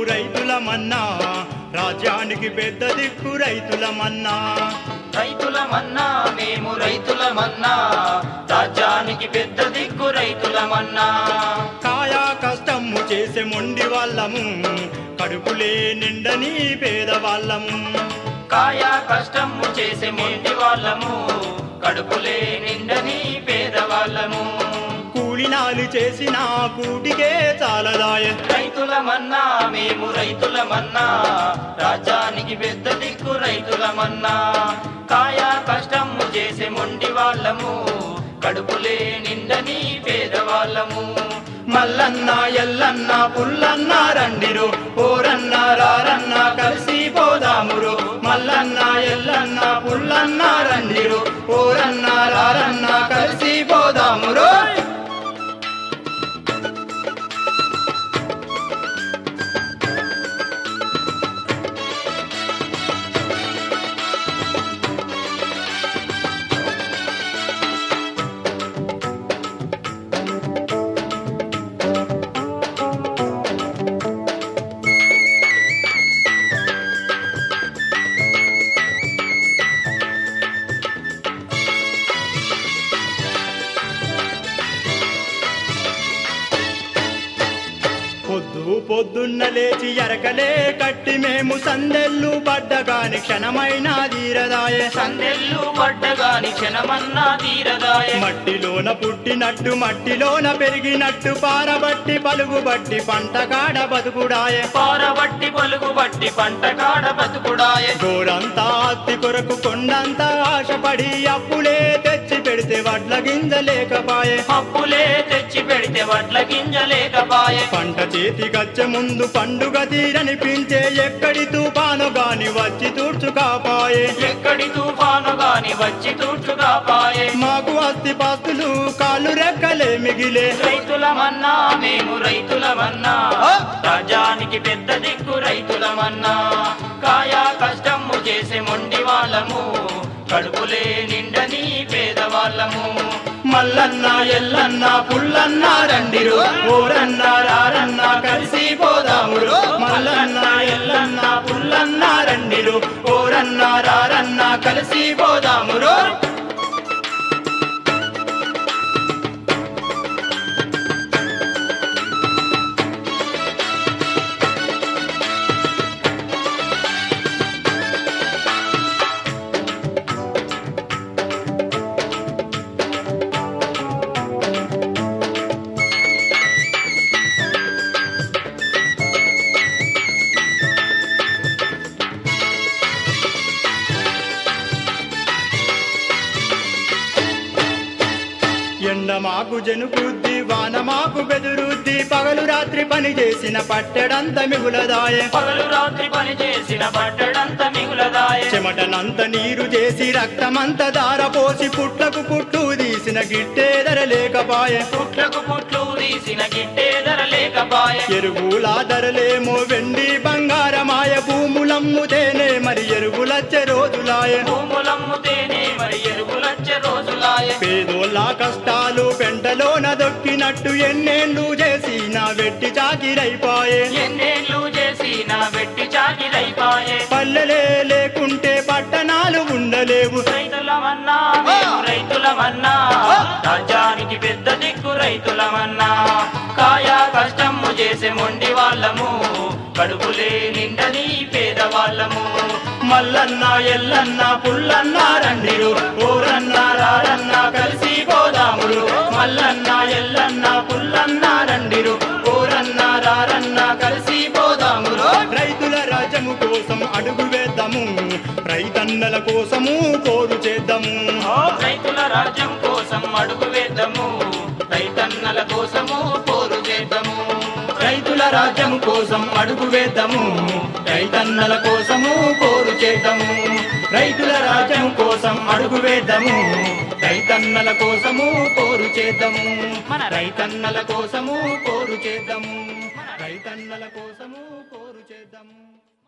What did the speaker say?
రైతులమన్నా రాజ్యానికి పెద్ద దిక్కు రైతులమన్నా రైతులమన్నా మేము రైతులమన్నా రాజ్యానికి పెద్ద దిక్కు రైతులమన్నా కాయా కష్టము చేసే మొండి వాళ్ళము కడుపులే నిండని పేదవాళ్ళము కాయా కష్టము చేసే మొండి వాళ్ళము కడుపులే నిండని పేదవాళ్ళము కూలినాలు చేసిన కూటికే చాలదాయ రైతులమన్నా మేము రైతులమన్నా రాజ్యానికి పెద్ద దిక్కు రైతులమన్నా కాయా కష్టము చేసే మొండి వాళ్ళము కడుపులే నిండని పేదవాళ్ళము మల్లన్న ఎల్లన్న పుల్లన్న రండిరు ఓరన్న రారన్న కలిసి పోదామురు మల్లన్న ఎల్లన్న పుల్లన్న రండిరు ఓరన్న రారన్న కలిసి పోదామురు పొద్దు పొద్దున్న లేచి ఎరకలే కట్టి మేము సందెల్లు పడ్డగాని క్షణమైన తీరదాయే సందెల్లు పడ్డగాని క్షణమన్నా తీరదాయ మట్టిలోన పుట్టినట్టు మట్టిలోన పెరిగినట్టు పారబట్టి పలుగుబట్టి పంట కాడ బతుకుడాయే పారబట్టి పలుగు బట్టి పంట కాడ బతుకుడాయ గోరంతా అత్తి కొరకు కొండంతా ఆశపడి అప్పులే తెచ్చి పెడితే వడ్ల గింజ లేకపాయే అప్పులే తెచ్చి పెడితే వడ్ల గింజలేకపాయ పంట చేతికచ్చే ముందు పండుగ తీరనిపించే ఎక్కడి తుఫాను గాని వచ్చి తూర్చుకాపాయే ఎక్కడి తుఫాను గాని వచ్చి తూర్చుగా పాయే మాకు అస్తి పాస్తులు కాళ్ళు రెక్కలే మిగిలే రైతులమన్నా మేము రైతులమన్నా రాజానికి పెద్ద దిక్కు రైతులమన్నా కాయా కష్టము చేసే మొండి వాళ్ళము కడుపులే నిండని పేదవాళ్ళము మల్లన్న ఎల్లన్న పుల్లన్న రండిరు ఓరన్న రారన్న కలిసి పోదామురు మల్లన్న ఎల్లన్న పుల్లన్న రండిరు ఓరన్న రారన్న కలిసి పోదామురు ఎండ మాకు జనుకుద్ది వాన మాకు బెదురుద్ది పగలు రాత్రి పని చేసిన పట్టెడంత మిగులదాయే పగలు రాత్రి పని చేసిన పట్టడంత మిగులదాయ చెమటనంత నీరు చేసి రక్తమంత దారపోసి పుట్లకు పుట్టు తీసిన గిట్టేదర లేకపాయే పుట్లకు పుట్లు తీసిన గిట్టే ధర లేకపాయ ఎరువుల ధరలేమో వెండి బంగారమాయ భూములమ్ముతేనే మరి ఎరువులచ్చే రోజులాయ భూములమ్ముతేనే మరి ఎరువులచ్చే రోజులాయ పేదోళ్ళ కష్టాలు పెంటలోన దొక్కినట్టు ఎన్నేళ్ళు చేసి నా వెట్టి చాకిరైపాయే ఎన్నేళ్ళు చేసి నా వెట్టి చాకిరైపాయే పల్లెలే లేకుంటే పట్టణాలు ఉండలేవు రైతులమన్నా మేము రైతులమన్నా రాజ్యానికి పెద్ద దిక్కు రైతులమన్నా కాయా కష్టము చేసే మొండి వాళ్ళము కడుపులే నిండని పేదవాళ్ళము మల్లన్న ఎల్లన్న పుల్లన్న రండిరు ఓరన్న రారన్న కలిసి పోదామురు మల్లన్న ఎల్లన్న పుల్లన్న రండిరు ఓరన్న రారన్న కలిసి పోదామురు రైతుల రాజ్యము కోసం అడుగు వేద్దాము రైతన్నల కోసము పోరు చేద్దాము రైతుల రాజ్యం కోసం అడుగు వేద్దాము రైతన్నల కోసము పోరు చేద్దాము రైతుల రాజ్యం కోసం అడుగు వేద్దాము రైతన్నల కోసము పోరు చేద్దాము రైతుల రాజ్యం కోసం అడుగు వేద్దాము రైతన్నల కోసము పోరు చేద్దాము మన రైతన్నల కోసము పోరు చేద్దాము రైతన్నల కోసము పోరు చేద్దాము